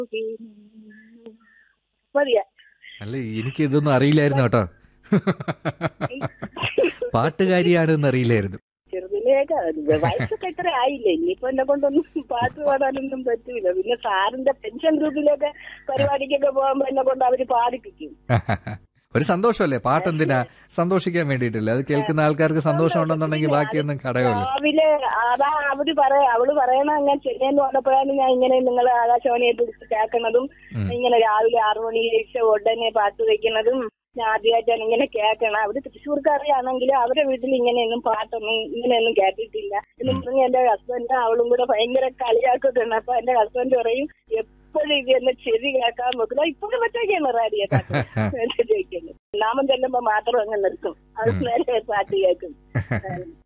മതിയാ അല്ല എനിക്ക് ഇതൊന്നും അറിയില്ലായിരുന്നു കേട്ടോ പാട്ടുകാരിയാണെന്ന് അറിയില്ലായിരുന്നു ചെറുതിലേക്ക് വയസ്സൊക്കെ എത്ര ആയില്ലേ ഇനിയിപ്പോ എന്നെ കൊണ്ടൊന്നും പാട്ട് പാടാനൊന്നും പറ്റൂല പിന്നെ സാറിന്റെ പെൻഷൻ ഗ്രൂപ്പിലൊക്കെ പരിപാടിക്കൊക്കെ പോകുമ്പോ എന്നെ കൊണ്ട് അവര് പാടിപ്പിക്കും ഒരു സന്തോഷമല്ലേ പാട്ടെന്തിനാ സന്തോഷിക്കാൻ വേണ്ടിയിട്ടല്ലേ അത് കേൾക്കുന്ന ആൾക്കാർക്ക് സന്തോഷം ഉണ്ടെന്നുണ്ടെങ്കിൽ ബാക്കിയൊന്നും ഘടകമല്ല രാവിലെ അതാ അവര് പറയാ അവള് പറയണ അങ്ങനെ ചെന്നൈന്ന് വന്നപ്പോഴാണ് ഞാൻ ഇങ്ങനെ നിങ്ങൾ ആകാശവാണിയെ പിടിച്ച് കേൾക്കണതും ഉം. ഇങ്ങനെ രാവിലെ ആറു മണി കഴിച്ച ഉടനെ പാട്ട് വെക്കുന്നതും ഞാൻ ആദ്യമായിട്ടാണ് ഇങ്ങനെ കേൾക്കണം അവര് തൃശ്ശൂർക്കാരിയാണെങ്കിൽ അവരെ വീട്ടിൽ ഇങ്ങനെയൊന്നും പാട്ടൊന്നും ഇങ്ങനെയൊന്നും കേട്ടിട്ടില്ല എന്ന് പറഞ്ഞ് എന്റെ ഹസ്ബൻഡ് അവളും കൂടെ ഭയങ്കര കളിയാക്കുന്നുണ്ട് അപ്പൊ എന്റെ ഹസ്ബൻഡ് പറയും എപ്പോഴും ഇത് എന്നെ ചെവി കേൾക്കാൻ നോക്കില്ല ഇപ്പോഴും പറ്റൊക്കെയാണ് റേഡിയോ ചോദിക്കുന്നത് നാമം ചെല്ലുമ്പോ മാത്രം അങ്ങ് നിർത്തും അത് നേരെ പാട്ട് കേൾക്കും